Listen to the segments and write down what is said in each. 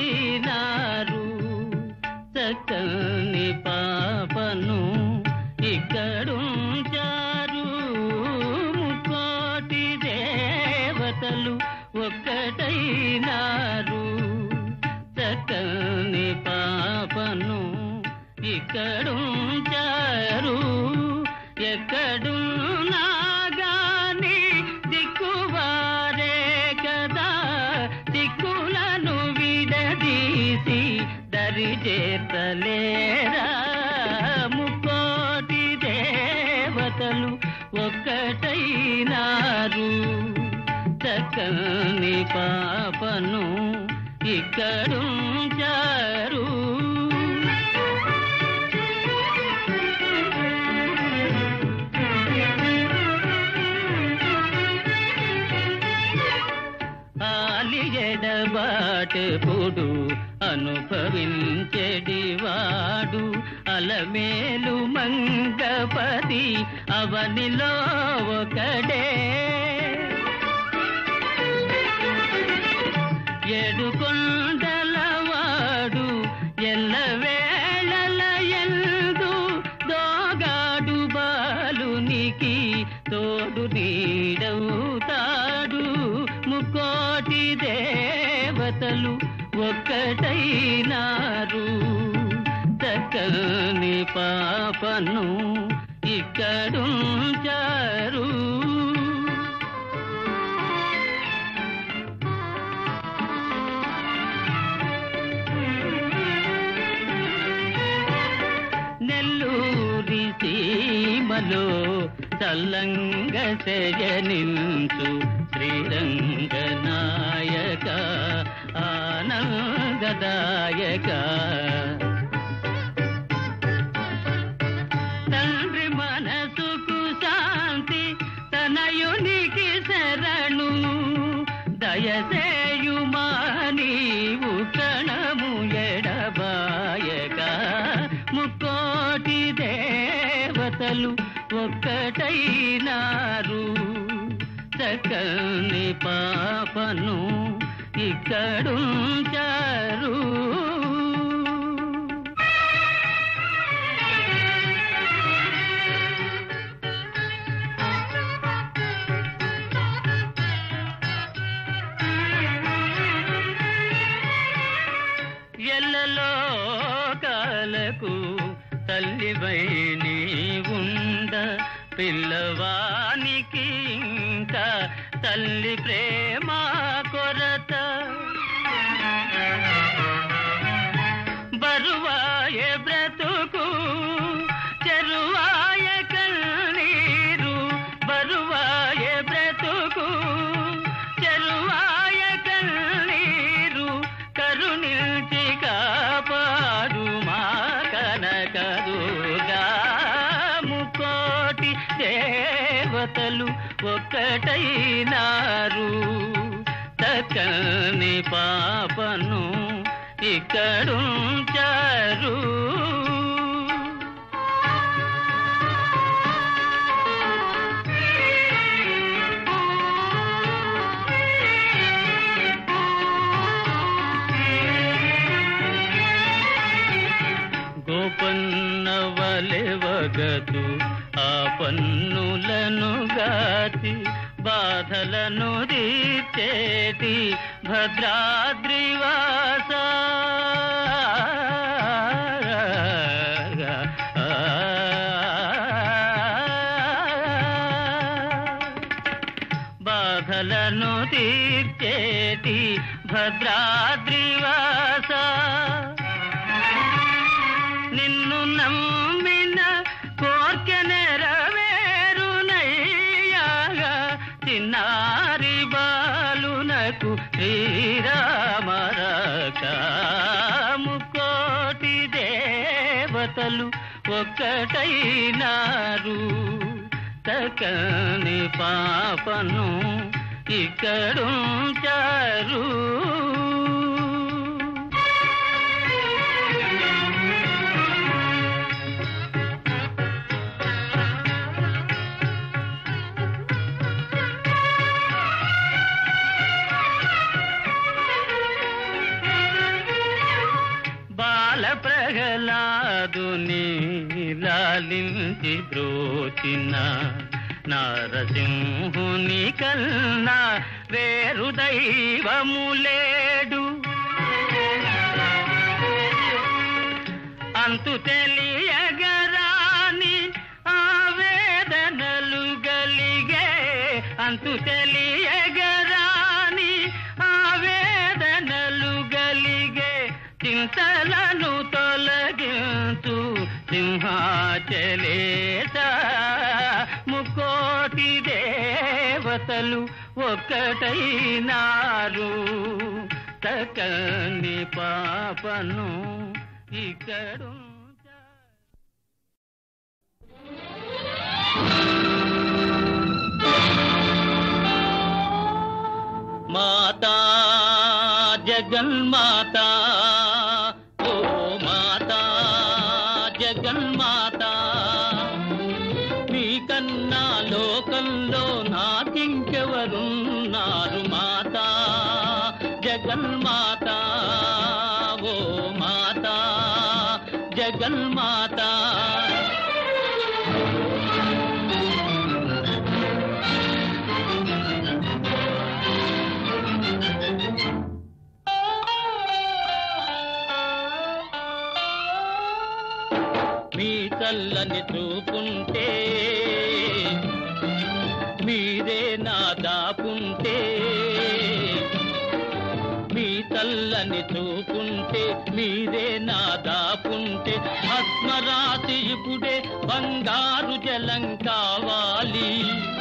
ఒకటైనారు చక్కని పాపను ఇక్కడుంచారు ముక్కోటి దేవతలు ఒక్కటైనారు చక్కని పాపను ఇక్కడుంచారు ఎక్కడున్నా గాని దిక్కువారే కదా దిక్కులను విడదీసి దరి చేతలేరా ముక్కోటి దేవతలు ఒక్కటైనారు చక్కని పాపను ఇక్కడుంచారు ఆలియడబాటెప్పుడు అనుభవించెడివాడు అలమేలు మంగపతి అవనిలో ఒకడే ఏడు కొండలవాడు ఎల్లవేళల ఎందు దోగాడు బాలునికి తోడు నీడవుతాడు ముక్కోటి దేవతలు ఒక్కటైనారు చక్కని పాపను ఇక్కడుంచారు నెల్లూరి సీమలో చల్లంగ శయనించు శ్రీరంగ నాయక ఆనందదాయక తండ్రి మనసుకు శాంతి తనయునికి శరణు దయసేయుమా నీవు కణము ఎడబాయక ముక్కోటి దేవతలు ఒక్కటైనారు చక్కని పాపను ఇక్కడుంచారు ఎల్లలో కాలకు తల్లివై నీ ఉండ పిల్లవానికి ఇంకా తల్లి ప్రేమ కొరత బరువాయ బ్రతుకు చెరువాయ కన్నీరు బరువాయ బ్రతుకు చెరువాయ కన్నీరు కరుణించి కాపాడు మా కనకదుగా ముకోటి దేవతలు ఒక్కటైనారు తక్కని పాపను ఇక్కడుంచారు గోపన్న వలెవగదు ఆ పన్నులను గాచి బాధలను తీర్చేటి భద్రాద్రివాస బాధలను తీర్చేటి భద్రాద్రివాస నిన్ను నమ్మిన కోర్కె నెరవేరునయ్యాగా చిన్నారి బాలునకు శ్రీరామరక ముకోటి దేవతలు ఒక్కటైనారు తకని పాపను ఇక్కడుంచారు నాదుని లాలించి బ్రోచిన నారసింహుని కన్నా వేరు దైవము లేడు అంతు తెలియగరాని ఆవేదనలు గలిగే అంతు తెలియగరాని ఆవేదనలు గలిగే చింతలను తొలగించు సింహాచలేత ముకోటి దేవతలు ఒక్కటైనారు తకని పాపను ఇక్కడు మాతా జగన్మాతా ఓ మాతా జగన్మాతా మీకన్నా లోకంలో నాకింకెవరున్నారు మాతా జగన్మాతా ఓ మాతా జగన్మాతా మీ చల్లని చూపుంటే మీరే నా దాపుంటే మీ చల్లని చూపుంటే మీరే నా దాపుంటే భస్మరాశి ఇప్పుడే బంగారు జలం కావాలి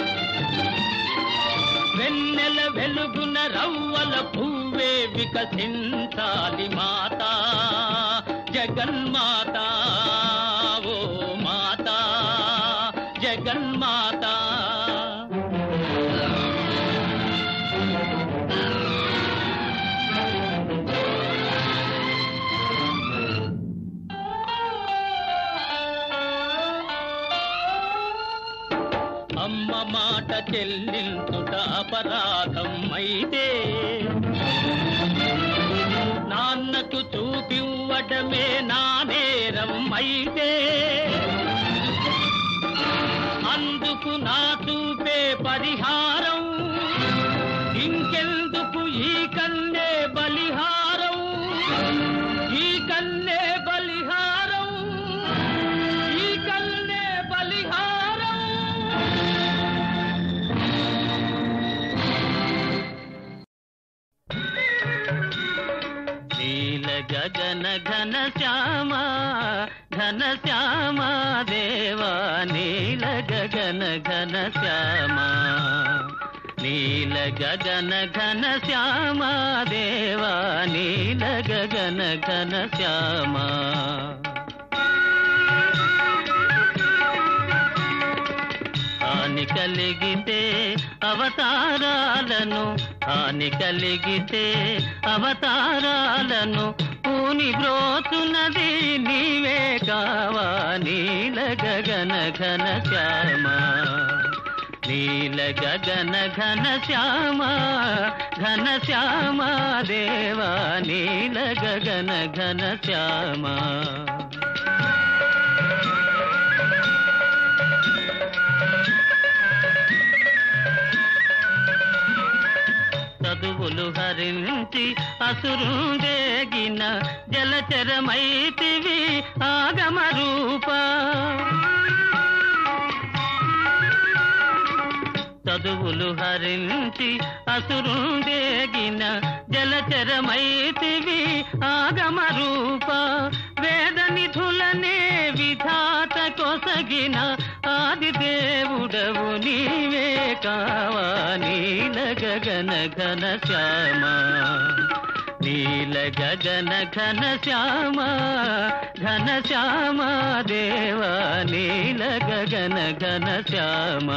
వెన్నెల వెలుగున రవ్వల పువ్వే వికసించాలి మాతా జగన్మాతా ఓ మాతా జగన్మాతా అమ్మ మాట చెల్లించుట అపరాధం అయితే నాన్నకు చూపివ్వటమే నా నేరం అయితే అందుకు నా చూపే పరిహారం ఇంకెందుకు ఈ కన్నే బలిహారం ఈ కన్నే బలిహారం ఈ కన్నే బలిహారం నీల గగన ఘన శ్యామ ఘన శ్యామ దేవా నీల గగన ఘన శ్యామ నీల గగన ఘన శ్యామ దేవా నీల గగన ఘన శ్యామ హాని కలిగితే అవతారాలను హాని కలిగితే అవతారాలను పూని బ్రోతున్నది నీవే కావా నీల గగన ఘన శ్యామ నీల గగన ఘన శ్యామ ఘన శ్యామ దేవా నీల గగన ఘన శ్యామ చదువులు హరించి అసురుందేగిన జలచరమైతివి ఆగమ రూప చదువులు హరించి అసురుందేగిన జలచరమైతివి ఆగమ రూప వేద నిధులనే విధాత కొసగిన ఆది దేవుడవు నీవే కావా నీల గగన ఘన శ్యామ నీల గగన ఘన శ్యామ ఘన శ్యామ దేవా నీల గగన ఘన శ్యామ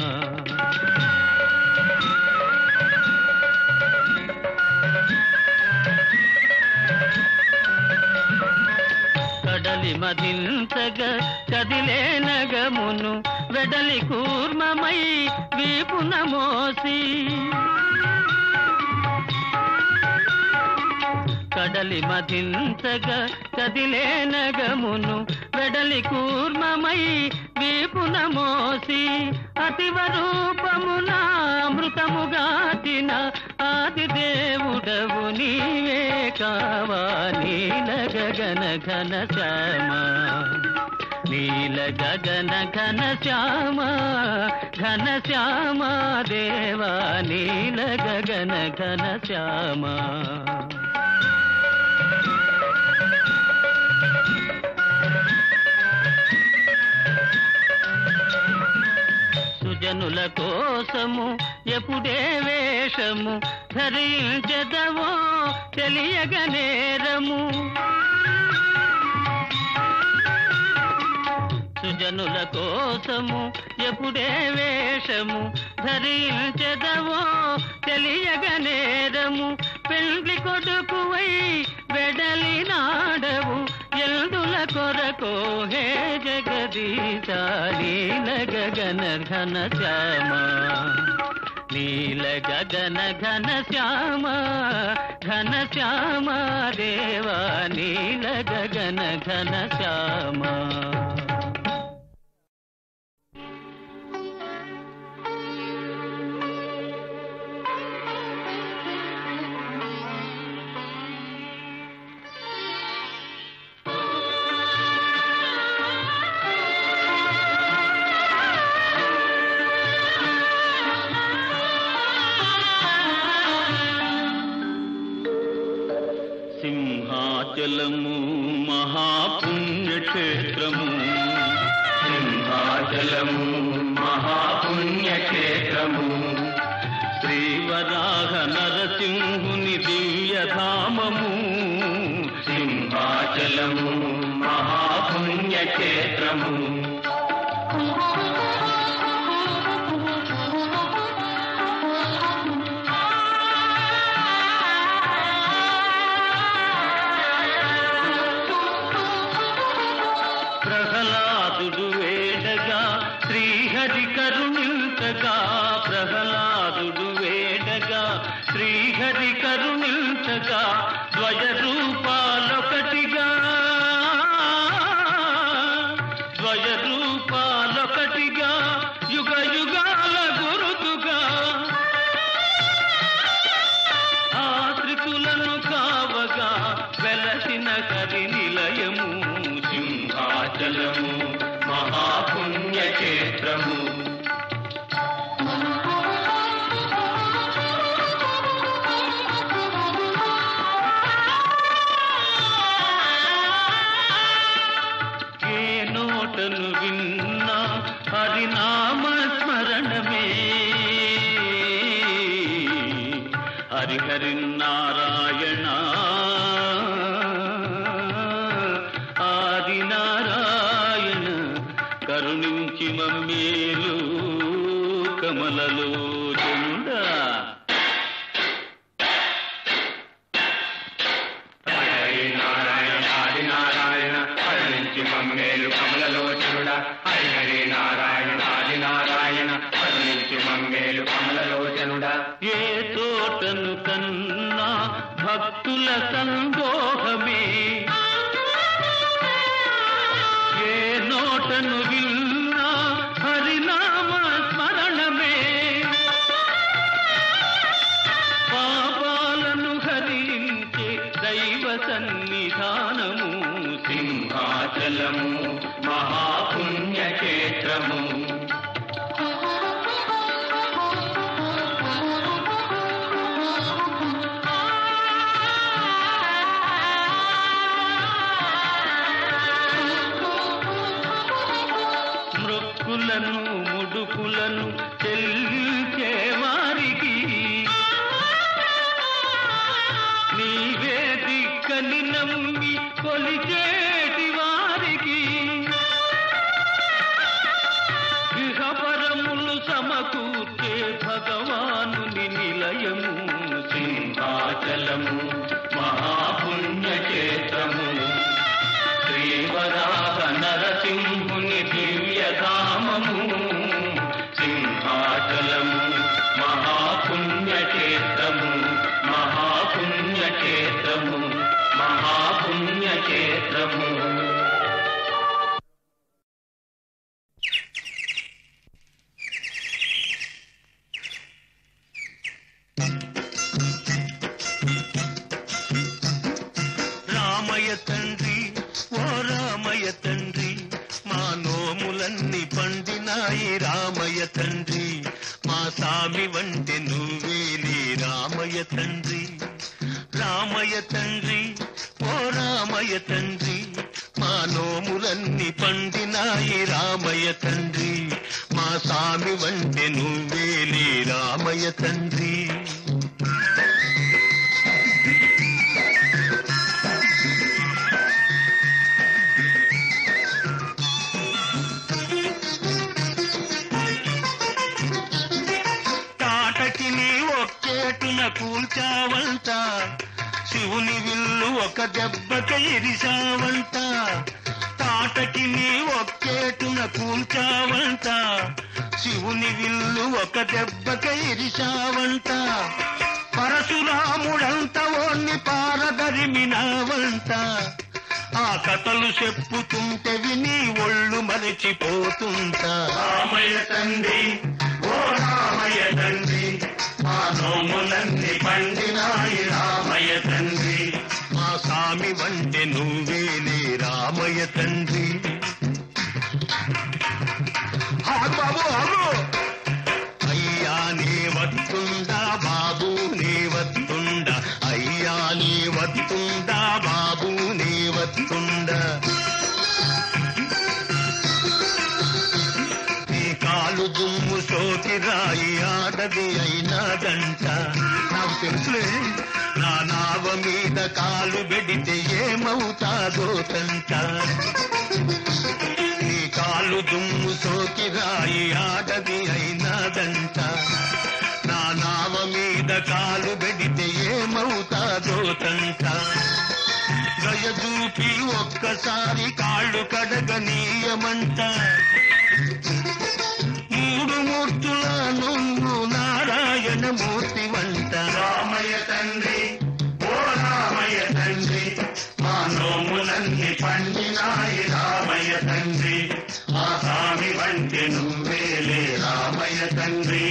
కడలి మదించగ కదిలే నగమును వెడలి కూర్మమై వీపున మోసి కడలి వెడలి మధించగా కదిలే నగమును వెడలి కూర్మమై వీపున మోసి అతివ రూపమున అమృతముగాచిన ఆది దేవుడవు నీవే కావా నీల గగన ఘన శ్యామ నీల గగన ఘన శ్యామ ఘన శ్యామ దేవా నీల గగన ఘన శ్యామ సుజనుల కోసము ఎప్పుడే వేషము ధరించదవో తెలియగ నేరము సుజనుల కోసము ఎప్పుడే వేషము ధరించదవో తెలియగ నేరము పెండ్లి కొడుకువై వెడలి నాడవు ఎల్దుల కొరకు హే జగదీశ నీల గగన ఘన శ్యామ నీల గగన ఘన శ్యామ ఘన శ్యామ దేవా నీల గగన ఘన శ్యామ సింహాచలము మహాపుణ్యక్షేత్రము సింహాచలము మహాపుణ్యక్షేత్రము శ్రీవరాహ నరసింహుని దివ్యధామము సింహాచలము మహాపుణ్యక్షేత్రము ప్రహ్లాదుడు వేడగా శ్రీహరి కరుణించగా ప్రహ్లాదుడు వేడగా శ్రీహరి కరుణించగా ద్వయ రూపాలొకటిగా ద్వయ రూపాలొకటిగా యుగ యుగాల గురుతుగా ఆశ్రితులను కావగా వెలసిన కరి నిలయము సింహాచలము మహాపుణ్యక్షేత్రము ఏ నోటను విన్నా హరినామ స్మరణమే హరిహరి నారాయణ ఆది నారాయణ కరుణించి మమ్మేలు కమలలో చెందా హరి నారాయణ ఆది నారాయణ కరుణించి మమ్మేలు కమలలోచనుడ హరి హరి నారాయణ ఆది నారాయణ కరుణించి మమ్మేలు కమలలోచనుడ ఏ తోటను కన్నా భక్తుల సందోహమే ఏ నోటను విన్నా హరినామ స్మరణమే పాపాలను హరించే దైవ సన్నిధానము సింహాచలము మహాపుణ్యక్షేత్రము మృక్కులను ముడుకులను చెల్లించే వారికి నీవే దిక్కని నమ్మి కొలిచేటి వారికి ఇహపరములు సమకూర్చే భగవానుని నిలయము సింహాచలము మహాపుణ్యక్షేత్రము శ్రీవరాహ నరసింహుని దివ్యధామము సింహాచలము మహాపుణ్యక్షేత్రము మహాపుణ్యక్షేత్రము పండినాయి రామయ్య తండ్రి మా సామి వంటి నువ్వేలి రామయ్య తండ్రి రామయ్య తండ్రి ఓ రామయ్య తండ్రి మా నోములన్నీ పండినాయి రామయ్య తండ్రి మా సామి వంటి నువ్వేలి రామయ్య తండ్రి తాటకి నీ ఒక్కేటున కూల్చావంట శివుని విల్లు ఒక దెబ్బక ఇరిశావంట తాటకి నీ ఒక్కేటున కూల్చావంట శివుని విల్లు ఒక దెబ్బక ఇరిశావంట పరశురాముడంత ఓన్ని పారదరిమినావంట ఆ కథలు చెప్పుతుంటే విని ఒళ్ళు మరిచిపోతుంటా రామయ్య తండ్రి ఓ రామయ్య తండ్రి మా నోములన్నీ పండినాయి రామయ్య తండ్రి మా స్వామి వంటి నువ్వేలే రామయ్య తండ్రి ఆగు బాబు ఆగు అయ్యా నీ వత్తుండా బాబు నీ వత్తుండా అయ్యా నీ వత్తుండా బాబు నీ వత్తుండా నీ కాలు దుమ్ము సోకి రాయి ఆడది అయినాదంట నాకు తెలుసులే నా నావ మీద కాలు పెడితే ఏమవుతాదో తంట నీ కాలు దుమ్ము సోకి రాయి ఆడది అయినాదంట నా నావ మీద కాలు పెడితే ఏమవుతాదో తంట దయ చూపి ఒక్కసారి కాళ్ళు కడగనీయమంట మూడు మూర్తుల నువ్వు నారాయణ మూర్తి వంట రామయ్య తండ్రి ఓ రామయ్య తండ్రి మా నోములన్నీ పండినాయి రామయ్య తండ్రి మా స్వామి వంటి నువ్వేలే రామయ్య తండ్రి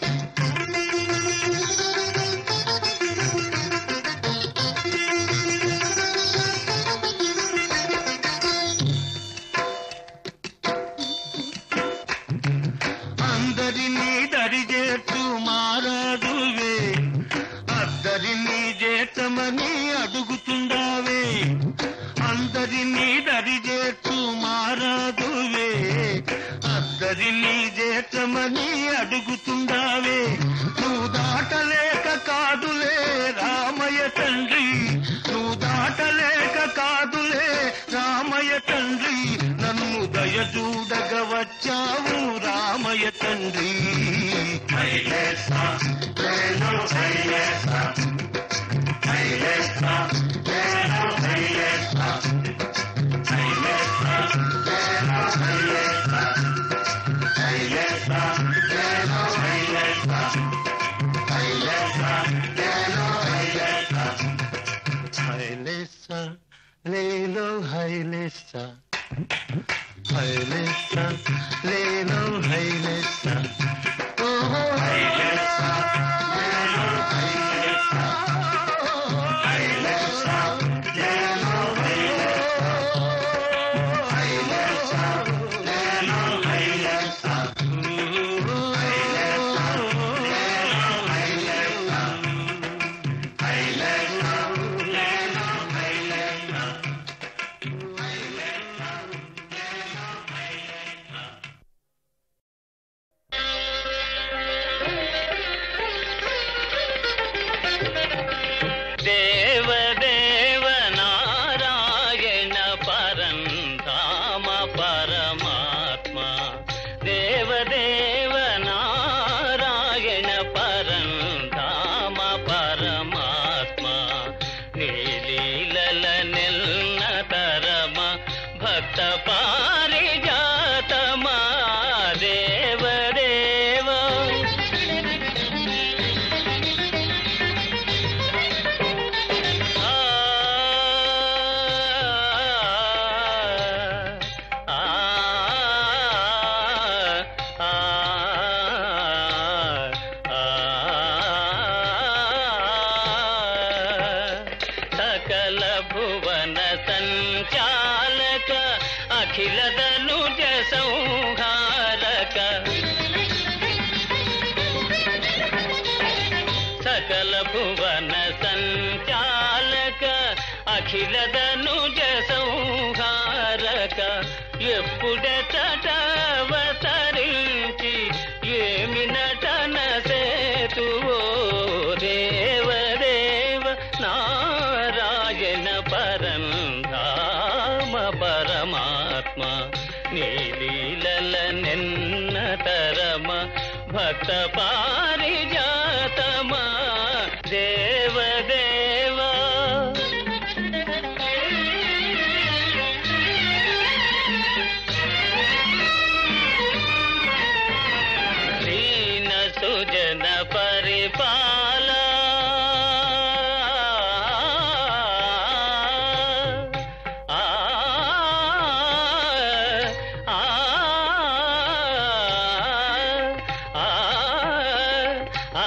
అందరినీ దరిచేట్టు మారాదువే అద్దరినీ చేతమని అడుగుతుండావే అందరినీ దరిచేట్టు మారాదువే అద్దరినీ చేతమని అడుగుతుండావే నువ్వు దాటలేక కాదులే రామయ్య తండ్రి నువ్వు దాటలేక కాదులే రామయ్య తండ్రి నన్ను దయ చూడగ వచ్చావు రామయ్య తండ్రి హైలేసా వేణు హైలేసా హైలేసా వేణు హైలేసా హైలేసా వేణు హైలేసా హైలేసా వేణు హైలేసా హైలేసా వేణు హైలేసా హైలేసా లేలో హైలేసా హైలేసా లేలో హైలేసా ఓహో హైలేసా వేణు హైలేసా దయగల నిన్న తరమ భక్త పారిజాతమా దేవదేవా దీన సుజన పరిపాల ఆ, ఆ, ఆ, ఆ,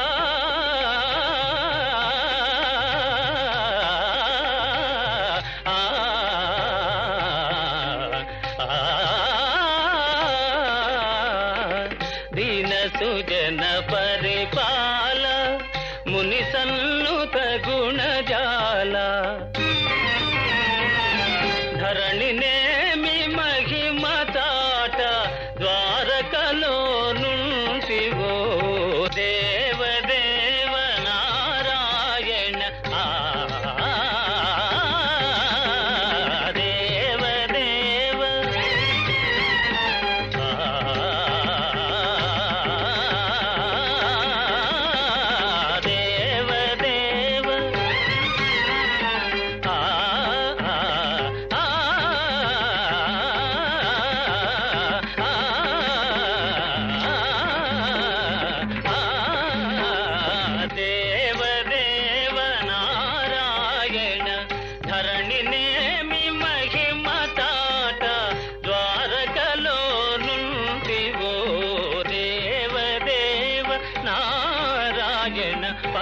దీన సుజన పరిపాల ముని సన్నుత గుణజాల ధరణి నేమి మహిమ తాట ద్వారకలో నుంటివో దేవ దేవ నారాయణ ఆ దేవ దేవ దేవ దేవ దేవ దేవ నారాయణ ధరణి నేమి మహిమ తాట ద్వారకలో నుండివో దేవ దేవ నారాయణ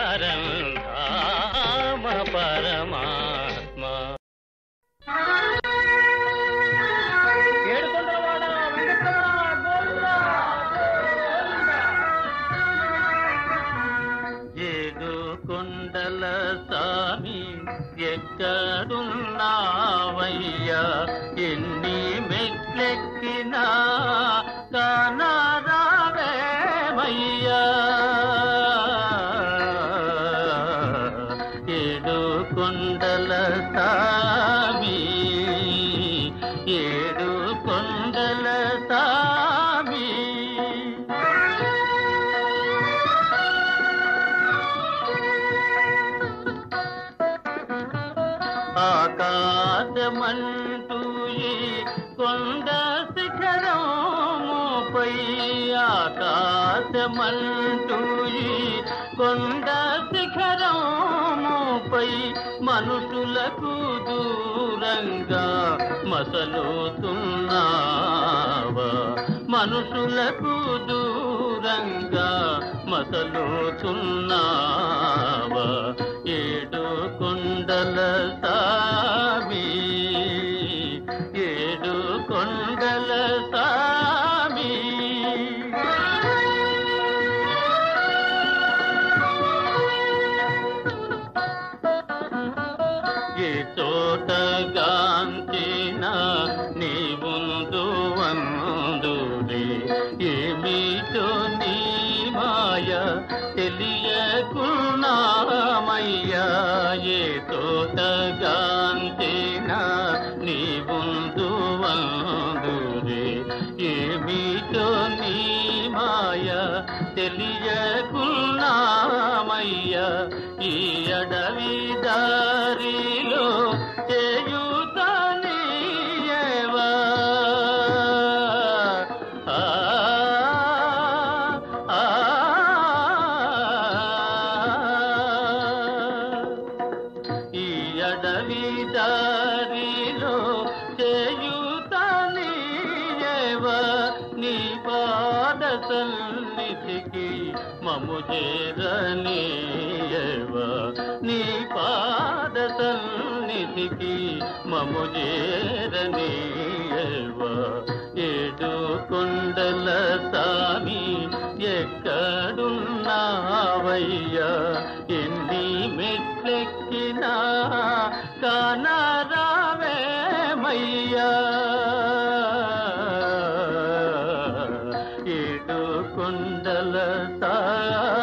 పరంధామ పరమాత్మ ఏడుకొండలవాడ వెంకటరమణ గోవిందా ఏడు కొండల సామి ఎక్కడున్నావయ్యా ఎన్ని మెట్లెక్కినా కానారావేమయ్యా ఏడు కొండల సామి ఏడు కొండల సామి ఆకాశమంటూ ఈ కొండ శిఖరముపై ఆకాశమంటూ ఈ కొండ శిఖరముపై మనుషులకు దూరంగా మసలుతున్నావా మనుషులకు దూరంగా మసలుతున్నావా ఏడు కొండల సామి ఏడు కొండల సామి ఏ చోట గాంచిన నీ ముందు వందురే ఏమిటో నీ మాయ తెలియకున్నామయ్యా ఏ తోట గాంచిన నీ ముందు వందురే ఏమిటో నీ మాయ తెలియకున్నామయ్యా ఈ అడవి దారిలో చేయుతనీయవా ఆ, ఆ, ఈ అడవి దారిలో చేయుతనీయవ నీ పాద సన్నిధికి మము చేరనీయవ నీ పాద సన్నిధికి మము చేరనీయవ ఏడు కొండల సామి ఎక్కడున్నావయ్యా ఎన్ని మెట్లెక్కినా కానరావేమయ్యా ఏడు కొండల సామి